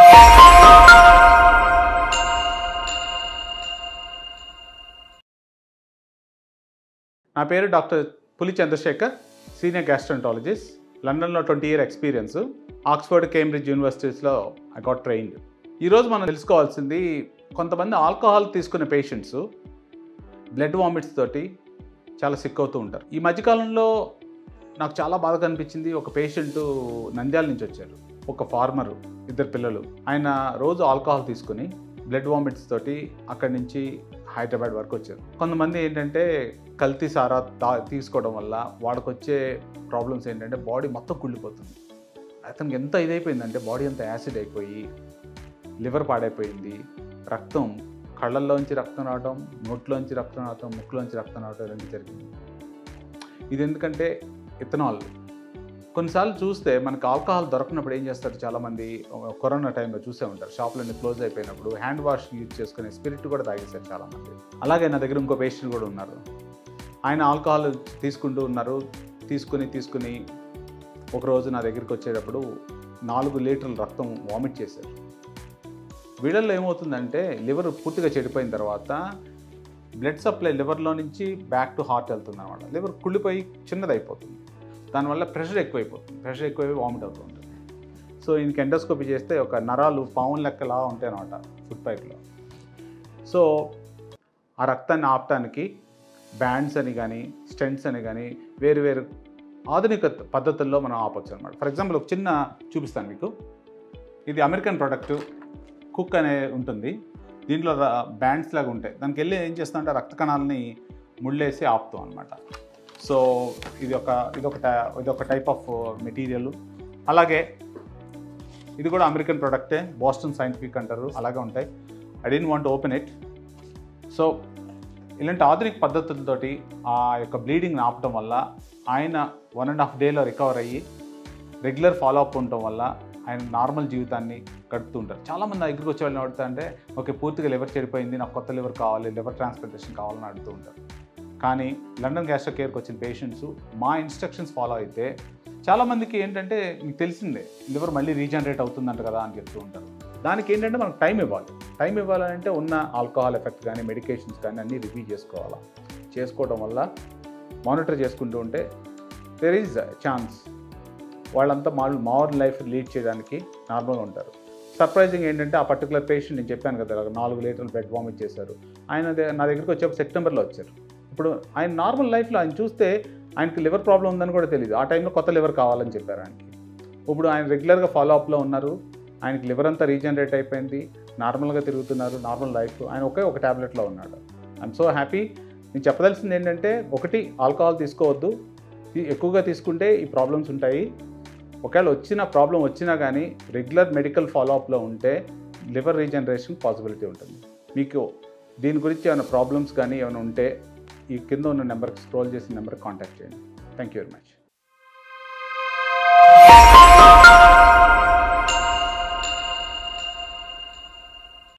నా పేరు doctor Puli Chandrasekhar senior gastroenterologist లండన్లో twenty year experience Oxford Cambridge యూనివర్సిటీస్లో ఐ గాట్ ట్రైన్డ్ ఈరోజు మనం తెలుసుకోవాల్సింది కొంతమంది ఆల్కహాల్ తీసుకునే పేషెంట్స్ బ్లడ్ వామిట్స్ తోటి చాలా సిక్ అవుతూ ఉంటారు ఈ మధ్యకాలంలో నాకు చాలా బాధగా అనిపించింది ఒక పేషెంట్ నంద్యాల నుంచి వచ్చారు ఒక ఫార్మర్ ఇద్దరు పిల్లలు ఆయన రోజు ఆల్కహాల్ తీసుకుని బ్లడ్ వామిట్స్ తోటి అక్కడి నుంచి హైదరాబాద్ వరకు వచ్చారు కొంతమంది ఏంటంటే కల్తీ సారా తా తీసుకోవడం వల్ల వాడికి వచ్చే ప్రాబ్లమ్స్ ఏంటంటే బాడీ మొత్తం కుళ్ళిపోతుంది అతనికి ఎంత ఇదైపోయిందంటే బాడీ అంతా యాసిడ్ అయిపోయి లివర్ పాడైపోయింది రక్తం కళ్ళల్లోంచి రక్తం రావడం నోట్లోంచి రక్తం రావడం ముక్కులోంచి రక్తం రావడం రెండు జరిగింది ఇది ఎందుకంటే ఇథనాల్ కొన్నిసార్లు చూస్తే మనకు ఆల్కహాల్ దొరకనప్పుడు ఏం చేస్తారు చాలామంది కరోనా టైంలో చూసే ఉంటారు షాపులన్నీ క్లోజ్ అయిపోయినప్పుడు హ్యాండ్ వాష్ యూజ్ చేసుకునే స్పిరిట్ కూడా తాగేశారు చాలామంది అలాగే నా దగ్గర ఇంకో పేషెంట్ కూడా ఉన్నారు ఆయన ఆల్కహాల్ తీసుకుంటూ ఉన్నారు తీసుకుని తీసుకుని ఒకరోజు నా దగ్గరికి వచ్చేటప్పుడు నాలుగు లీటర్ల రక్తం వామిట్ చేశారు వీళ్ళల్లో ఏమవుతుందంటే లివర్ పూర్తిగా చెడిపోయిన తర్వాత బ్లడ్ సప్లై లివర్లో నుంచి బ్యాక్ టు హార్ట్ వెళ్తుంది అనమాట లివర్ కుళ్ళిపోయి చిన్నది అయిపోతుంది దానివల్ల ప్రెషర్ ఎక్కువైపోతుంది ప్రెషర్ ఎక్కువైపోయి వామిట్ అవుతూ ఉంటుంది సో ఈయనకి ఎండోస్కోపీ చేస్తే ఒక నరాలు పావున్ లెక్కలా ఉంటాయి అనమాట ఫుడ్ పైప్లో సో ఆ రక్తాన్ని ఆపటానికి బ్యాండ్స్ అని కానీ స్టెంట్స్ అని కానీ వేరు వేరు ఆధునిక పద్ధతుల్లో మనం ఆపొచ్చు అనమాట ఫర్ ఎగ్జాంపుల్ ఒక చిన్న చూపిస్తాను మీకు ఇది అమెరికన్ ప్రోడక్ట్ కుక్ అనే ఉంటుంది దీంట్లో బ్యాండ్స్ లాగా ఉంటాయి దానికి వెళ్ళి ఏం చేస్తామంటే రక్త కణాలని ముళ్ళేసి ఆపుతాం అనమాట సో ఇది ఒక ఇది ఒక ఇది ఒక టైప్ ఆఫ్ మెటీరియల్ అలాగే ఇది కూడా అమెరికన్ ప్రోడక్టే బాస్టన్ సైంటిఫిక్ అంటారు అలాగే ఉంటాయి I don't want open it so ఇలాంటి ఆధునిక పద్ధతులతోటి ఆ యొక్క బ్లీడింగ్ని ఆపటం వల్ల ఆయన వన్ అండ్ హాఫ్ డేలో రికవర్ అయ్యి రెగ్యులర్ ఫాలో అప్ ఉండటం వల్ల ఆయన నార్మల్ జీవితాన్ని గడుపుతూ ఉంటారు చాలామంది నా దగ్గరికి వచ్చే వాళ్ళని అడుగుతా అంటే ఓకే పూర్తిగా లివర్ చెడిపోయింది నాకు కొత్త లివర్ కావాలి లివర్ ట్రాన్స్ప్లాంటేషన్ కావాలని అడుగుతూ ఉంటారు కానీ లండన్ గ్యాస్ట్రో కేర్కి వచ్చిన పేషెంట్స్ మా ఇన్స్ట్రక్షన్స్ ఫాలో అయితే చాలామందికి ఏంటంటే మీకు తెలిసిందే లివర్ మళ్ళీ రీజనరేట్ అవుతుందంట కదా అని చెప్తూ ఉంటారు దానికి ఏంటంటే మనకు టైం ఇవ్వాలి టైం ఇవ్వాలంటే ఉన్న ఆల్కహాల్ ఎఫెక్ట్ కానీ మెడికేషన్స్ కానీ అన్నీ రివ్యూ చేసుకోవాలా చేసుకోవడం వల్ల మానిటర్ చేసుకుంటూ ఉంటే దెర్ ఈజ్ ఛాన్స్ వాళ్ళంతా మా మోర్ లైఫ్ లీడ్ చేయడానికి నార్మల్గా ఉంటారు సర్ప్రైజింగ్ ఏంటంటే ఆ పర్టికులర్ పేషెంట్ నేను చెప్పాను కదా నాలుగు లీటర్లు బ్లడ్ వామిట్ చేశారు ఆయన దే- నా దగ్గరికి వచ్చేప్పుడు సెప్టెంబర్లో వచ్చారు ఇప్పుడు ఆయన నార్మల్ లైఫ్లో ఆయన చూస్తే ఆయనకి లివర్ ప్రాబ్లం ఉందని కూడా తెలియదు ఆ టైంలో కొత్త లివర్ కావాలని చెప్పారు ఆయనకి ఇప్పుడు ఆయన రెగ్యులర్గా ఫాలో అప్లో ఉన్నారు ఆయనకి లివర్ అంతా రీజనరేట్ అయిపోయింది నార్మల్గా తిరుగుతున్నారు నార్మల్ లైఫ్ ఆయన ఒకే ఒక ట్యాబ్లెట్లో ఉన్నాడు ఐఎమ్ సో హ్యాపీ నేను చెప్పదలసింది ఏంటంటే ఒకటి ఆల్కహాల్ తీసుకోవద్దు ఈ- ఎక్కువగా తీసుకుంటే ఈ ప్రాబ్లమ్స్ ఉంటాయి ఒకవేళ వచ్చిన ప్రాబ్లం వచ్చినా కానీ రెగ్యులర్ మెడికల్ ఫాలోఅప్లో ఉంటే లివర్ రీజనరేషన్ పాసిబిలిటీ ఉంటుంది మీకు దీని గురించి ఏమైనా ప్రాబ్లమ్స్ కానీ ఏమైనా ఉంటే ఈ కింద ఉన్న నెంబర్కి స్క్రోల్ చేసిన నెంబర్కి కాంటాక్ట్ చేయండి థ్యాంక్ యూ వెరీ మచ్